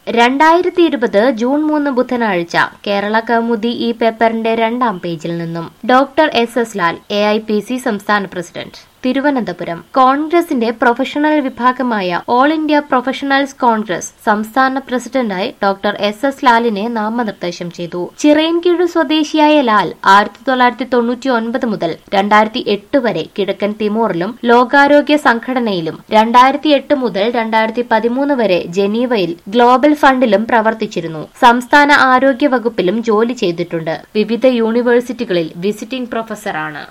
രണ്ടായിരത്തി ഇരുപത് ജൂൺ മൂന്ന് ബുധനാഴ്ച കേരള കൗമുദി ഈ പേപ്പറിന്റെ രണ്ടാം പേജിൽ നിന്നും doctor S S Lal A I P C സംസ്ഥാന പ്രസിഡന്റ് തിരുവനന്തപുരം കോൺഗ്രസിന്റെ പ്രൊഫഷണൽ വിഭാഗമായ ഓൾ ഇന്ത്യ പ്രൊഫഷണൽസ് കോൺഗ്രസ് സംസ്ഥാന പ്രസിഡന്റായി ഡോക്ടർ എസ് എസ് ലാലിനെ നാമനിർദ്ദേശം ചെയ്തു ചിറയൻകീഴ് സ്വദേശിയായ ലാൽ ആയിരത്തി തൊള്ളായിരത്തി തൊണ്ണൂറ്റി ഒൻപത് മുതൽ രണ്ടായിരത്തി എട്ട് വരെ കിഴക്കൻ തിമോറിലും ലോകാരോഗ്യ സംഘടനയിലും രണ്ടായിരത്തി എട്ട് മുതൽ രണ്ടായിരത്തി പതിമൂന്ന് വരെ ജനീവയിൽ ഗ്ലോബൽ ഫണ്ടിലും പ്രവർത്തിച്ചിരുന്നു സംസ്ഥാന ആരോഗ്യ വകുപ്പിലും ജോലി ചെയ്തിട്ടുണ്ട് വിവിധ യൂണിവേഴ്സിറ്റികളിൽ വിസിറ്റിംഗ് പ്രൊഫസറാണ്